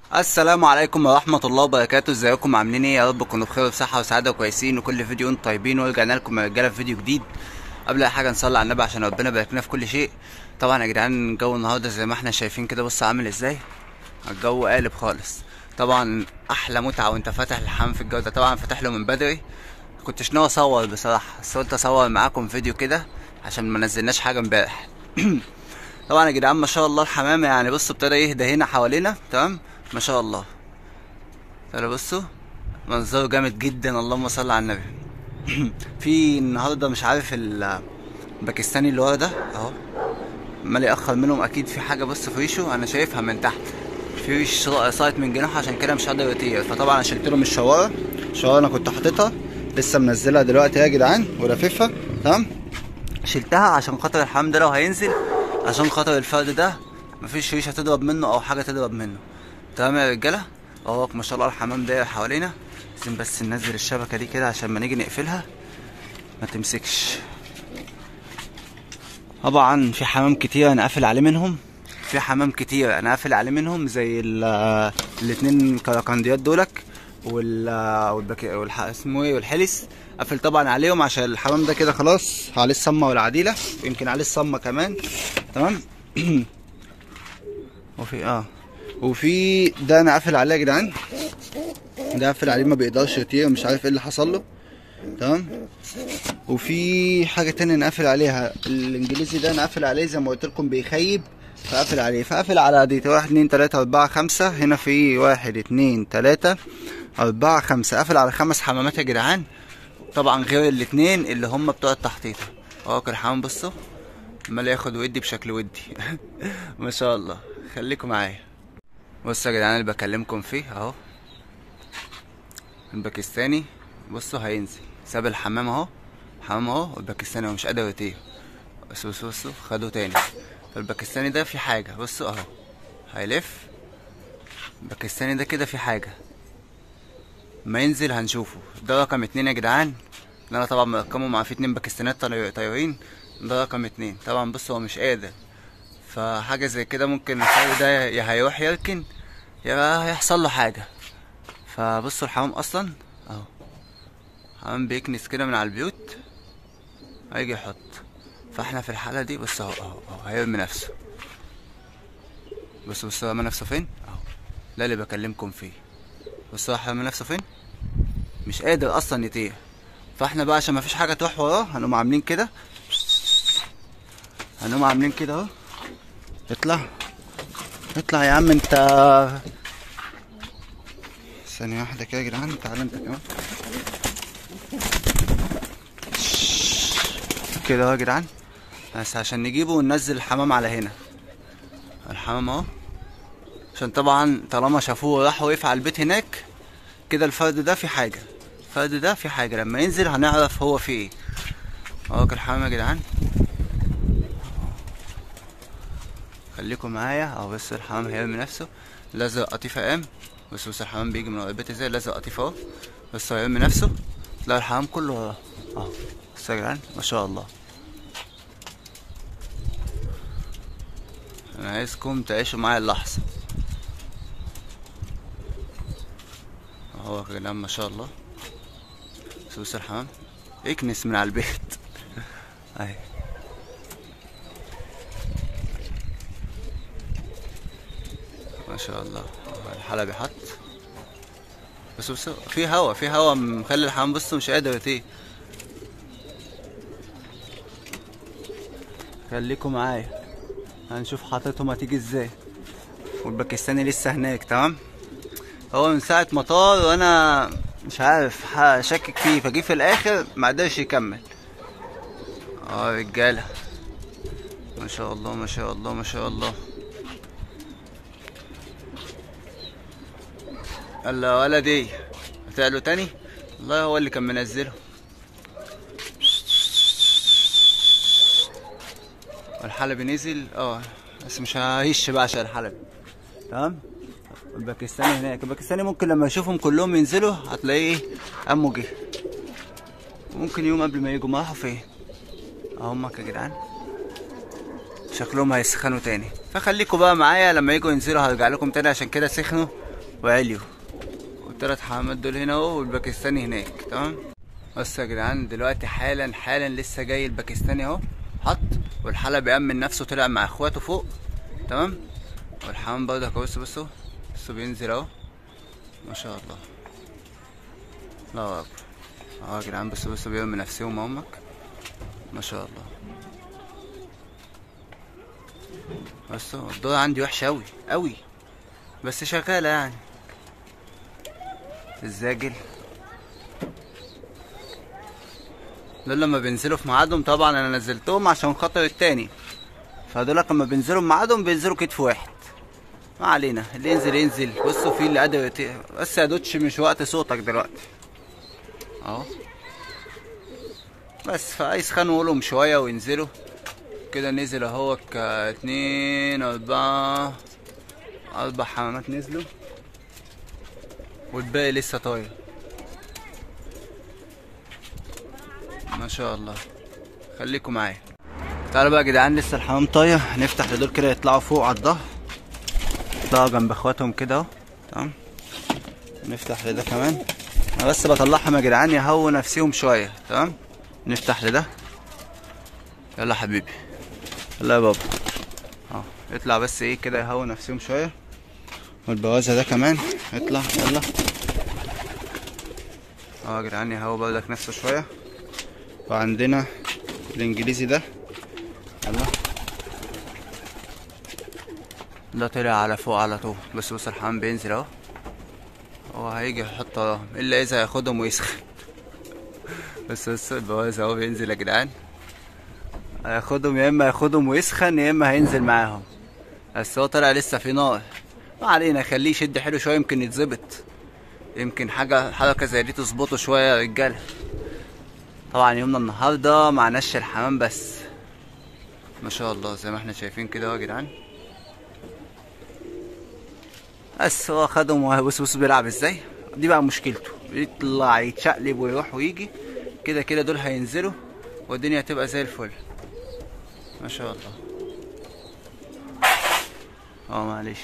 السلام عليكم ورحمة الله وبركاته ازيكم عاملين ايه يا رب تكونوا بخير وبصحة وسعادة وكويسين وكل فيديو انتم طيبين ورجعنا لكم يا رجالة في فيديو جديد قبل اي حاجة نصلي على النبي عشان ربنا يبارك لنا في كل شيء طبعا يا جدعان الجو النهاردة زي ما احنا شايفين كده بص عامل ازاي الجو قالب خالص طبعا احلى متعة وانت فاتح الحمام في الجو ده طبعا فاتح له من بدري كنتش ناوي اصور بصراحة بس قلت اصور معاكم فيديو كده عشان ما نزلناش حاجة امبارح طبعا يا جدعان ما شاء الله الحمام يعني بصوا ابتدى يهدى هنا حوالينا تمام ما شاء الله تعالوا بصوا منظره جامد جدا اللهم صل على النبي في النهارده مش عارف ال- الباكستاني اللي ورا ده اهو عمال يأخر منهم اكيد في حاجه بص في ريشه انا شايفها من تحت في ريش سايت من جناحه عشان كده مش قادر يطير فطبعا انا شلت له من الشواره الشواره انا كنت حاططها لسه منزلها دلوقتي يا جدعان ولاففها تمام شلتها عشان خاطر الحمام ده لو هينزل عشان خاطر الفرد ده مفيش ريشه تضرب منه او حاجه تضرب منه تمام يا رجاله اهو ما شاء الله الحمام داير حوالينا لازم بس ننزل الشبكه دي كده عشان ما نيجي نقفلها ما تمسكش طبعا في حمام كتير انا قافل عليه منهم في حمام كتير انا قافل عليه منهم زي ال- الاتنين كراكنديات دولك وال والبك... والح... اسمه ايه والحلس قافل طبعا عليهم عشان الحمام ده كده خلاص عليه الصمه والعديله يمكن عليه الصمه كمان تمام وفي اه وفي ده انا قافل عليه يا جدعان ده قافل عليه ما بيقدرش يطير مش عارف ايه اللي حصل له تمام وفي حاجه تانية انا قافل عليها الانجليزي ده انا قافل عليه زي ما قلت لكم بيخيب فقافل عليه فقافل على دي واحد اتنين تلاته اربعه خمسه هنا في واحد اتنين تلاته اربعه خمسه قافل على خمس حمامات يا جدعان طبعا غير الاتنين اللي هم بتوع التحطيط اهو كده الحمام بصوا عمال ياخد ودي بشكل ودي ما شاء الله خليكم معايا بصوا يا جدعان اللي بكلمكم فيه اهو الباكستاني بصوا هينزل ساب الحمام اهو الحمام اهو والباكستاني هو مش قادر يطير بصوا بصوا بصوا خدوا تاني فالباكستاني ده في حاجة بصوا اهو هيلف الباكستاني ده كده في حاجة ما ينزل هنشوفه ده رقم اتنين يا جدعان ده انا طبعا مرقمه مع في اتنين باكستانيات طي- طايرين ده رقم اتنين طبعا بص هو مش قادر فحاجة زي كده ممكن الحاجة ده يا هيروح يركن يا هيحصل له حاجة فبصوا الحمام اصلا اهو حمام بيكنس كده من على البيوت هيجي يحط فاحنا في الحالة دي بص اهو اهو اهو هيرمي نفسه بص بص رمى نفسه فين اهو ده اللي بكلمكم فيه بص راح رمى نفسه فين مش قادر اصلا يطير فاحنا بقى عشان مفيش حاجة تروح وراه هنقوم عاملين كده هنقوم عاملين كده اهو اطلع اطلع يا عم انت ثانية واحدة كده يا جدعان تعالى انت كمان كده اهو يا جدعان بس عشان نجيبه وننزل الحمام على هنا الحمام اهو عشان طبعا طالما شافوه راح وقف على البيت هناك كده الفرد ده في حاجة الفرد ده في حاجة لما ينزل هنعرف هو في ايه اهو كده الحمام يا جدعان خليكم معايا اهو بس الحمام هيرمي نفسه لازق قطيفة قام بس بص الحمام بيجي من ورا البيت ازاي لازق قطيفة اهو بس هو هيرمي نفسه تلاقي الحمام كله وراه اهو بص يا جدعان ما شاء الله انا عايزكم تعيشوا معايا اللحظة اهو يا جدعان ما شاء الله بص بص الحمام اكنس من على البيت اهي ما شاء الله أهو الحلقة بيحط بس بص في هوا في هوا مخلي الحمام بص مش قادر يطير خليكم معايا هنشوف حاطتهم هتيجي ازاي والباكستاني لسه هناك تمام هو من ساعة ما طار وانا مش عارف ح- شاكك فيه فجي في الاخر ما قدرش يكمل اه رجالة ما شاء الله ما شاء الله ما شاء الله الله ولدي هتعلو تاني والله هو اللي كان منزله الحلبي نزل اه بس مش ههش بقى عشان الحلبي تمام الباكستاني هناك الباكستاني ممكن لما يشوفهم كلهم ينزلوا هتلاقيه ايه قاموا جه وممكن يوم قبل ما يجوا ما راحوا فين اهمك يا جدعان شكلهم هيسخنوا تاني فخليكم بقى معايا لما يجوا ينزلوا هرجع لكم تاني عشان كده سخنوا وعليوا والتلات حمامات دول هنا اهو والباكستاني هناك تمام بصوا يا جدعان دلوقتي حالا حالا لسه جاي الباكستاني اهو حط والحلقة بيأمن نفسه طلع مع اخواته فوق تمام والحمام برضه اهو بصوا بصوا بصوا بينزل اهو ما شاء الله الله اكبر اه يا جدعان بصوا بصوا بيأمن نفسهم امك ما شاء الله بصوا الدور عندي وحش اوي اوي بس شغالة يعني الزاجل دول لما بينزلوا في ميعادهم طبعا انا نزلتهم عشان خاطر التاني فدول لما بينزلوا في ميعادهم بينزلوا كتف واحد ما علينا اللي ينزل ينزل بصوا في اللي قادر يت... بس يا دوتش مش وقت صوتك دلوقتي اهو بس فيسخنوا لهم شوية وينزلوا كده نزل اهو اتنين اربعة اربع حمامات نزلوا والباقي لسه طاير ما شاء الله خليكم معايا تعالوا بقى يا جدعان لسه الحمام طاير هنفتح لدول كده يطلعوا فوق على الظهر يطلعوا جنب اخواتهم كده اهو تمام نفتح لده كمان انا بس بطلعهم يا جدعان يهووا نفسيهم شويه تمام نفتح لده يلا حبيبي يلا يا بابا اه يطلع بس ايه كده يهووا نفسيهم شويه والبوازه ده كمان يطلع يلا اه يا جدعان يهووا برضك نفسه شويه وعندنا الانجليزي ده يلا ده طلع على فوق على طول بس بص الحمام بينزل اهو هو هيجي يحط وراهم الا اذا ياخدهم ويسخن بس بس البواز اهو بينزل يا جدعان هياخدهم يا اما ياخدهم ويسخن يا اما هينزل معاهم بس هو طلع لسه في نار ما علينا خليه يشد حلو شويه يمكن يتظبط يمكن حاجه حركه زي دي تظبطه شويه يا رجاله طبعا يومنا النهارده معناش الحمام بس ما شاء الله زي ما احنا شايفين كده اهو يا جدعان بس هو خدهم وهو بص بص بيلعب ازاي دي بقى مشكلته يطلع يتشقلب ويروح ويجي كده كده دول هينزلوا والدنيا هتبقى زي الفل ما شاء الله اه معلش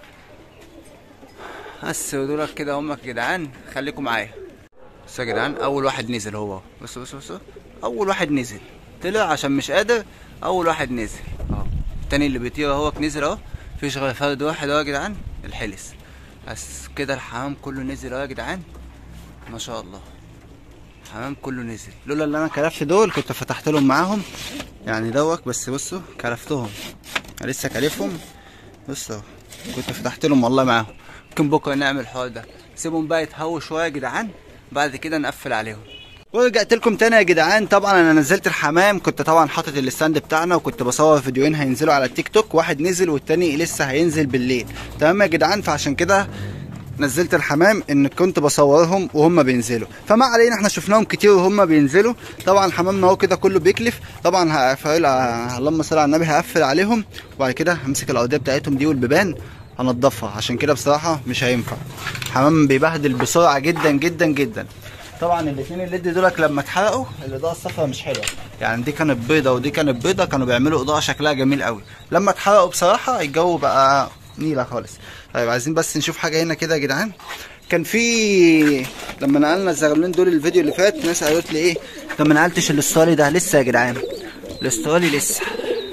بس ودول كده همك يا جدعان خليكم معايا بص يا جدعان اول واحد نزل هو بص بص بص اول واحد نزل طلع عشان مش قادر اول واحد نزل اه التاني اللي بيطير اهوك نزل اهو فيش غير فرد واحد اهو يا جدعان الحلس بس كده الحمام كله نزل اهو يا جدعان ما شاء الله الحمام كله نزل لولا اللي انا كلفت دول كنت فتحت لهم معاهم يعني دوك بس بصوا كلفتهم أنا لسه كلفهم بصوا كنت فتحت لهم والله معاهم ممكن بكره نعمل الحوار ده سيبهم بقى يتهووا شويه يا جدعان بعد كده نقفل عليهم ورجعت لكم تاني يا جدعان طبعا انا نزلت الحمام كنت طبعا حاطط الستاند بتاعنا وكنت بصور فيديوهين هينزلوا على التيك توك واحد نزل والتاني لسه هينزل بالليل تمام يا جدعان فعشان كده نزلت الحمام ان كنت بصورهم وهم بينزلوا فما علينا احنا شفناهم كتير وهم بينزلوا طبعا حمامنا اهو كده كله بيكلف طبعا هقفل اللهم صل على النبي هقفل عليهم وبعد كده همسك الاوديه بتاعتهم دي والبيبان هنضفها عشان كده بصراحه مش هينفع حمام بيبهدل بسرعه جدا جدا جدا طبعا الاثنين الليد دولك لما اتحرقوا الاضاءه الصفراء مش حلوه يعني دي كانت بيضه ودي كانت بيضه كانوا بيعملوا اضاءه شكلها جميل قوي لما اتحرقوا بصراحه الجو بقى نيله خالص طيب عايزين بس نشوف حاجه هنا كده يا جدعان كان في لما نقلنا الزغلولين دول الفيديو اللي فات ناس قالت لي ايه طب ما نقلتش الاسترالي ده لسه يا جدعان الاسترالي لسه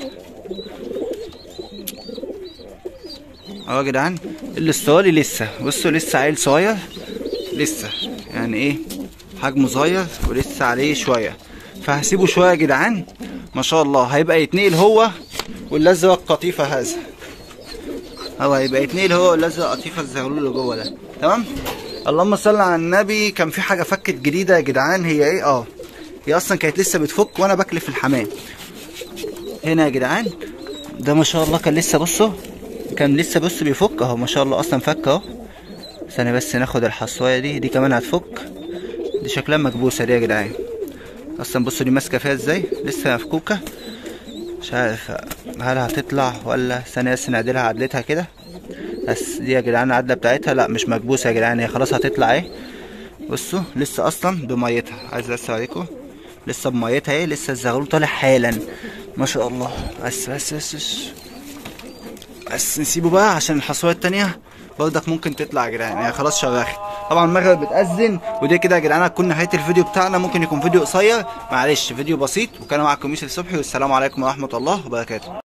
اهو يا جدعان الاسترالي لسه بصوا لسه عيل صغير لسه يعني ايه حجمه صغير ولسه عليه شويه فهسيبه شويه يا جدعان ما شاء الله هيبقى يتنقل هو والازرق قطيفه هذا هو هيبقى يتنقل هو والازرق قطيفه الزغلول اللي جوه ده تمام اللهم صل على النبي كان في حاجه فكت جديده يا جدعان هي ايه اه هي اصلا كانت لسه بتفك وانا بكلف الحمام هنا يا جدعان ده ما شاء الله كان لسه بصوا كان لسه بص بيفك اهو ما شاء الله اصلا فك اهو ثانية بس ناخد الحصواية دي دي كمان هتفك دي شكلها مكبوسة دي يا جدعان اصلا بصوا دي ماسكة فيها ازاي لسه مفكوكة مش عارف هل هتطلع ولا ثانية بس نعدلها عدلتها كده بس دي يا جدعان العدلة بتاعتها لا مش مكبوسة يا جدعان هي خلاص هتطلع اهي بصوا لسه اصلا بميتها عايز بس اوريكم لسه بميتها اهي لسه الزغلول طالع حالا ما شاء الله بس بس بس بس, بس نسيبه بقى عشان الحصوية التانية برضك ممكن تطلع يا جدعان يعني خلاص شرخت طبعا المغرب بتأذن ودي كده يا جدعان هتكون نهايه الفيديو بتاعنا ممكن يكون فيديو قصير معلش فيديو بسيط وكان معكم يوسف صبحي والسلام عليكم ورحمه الله وبركاته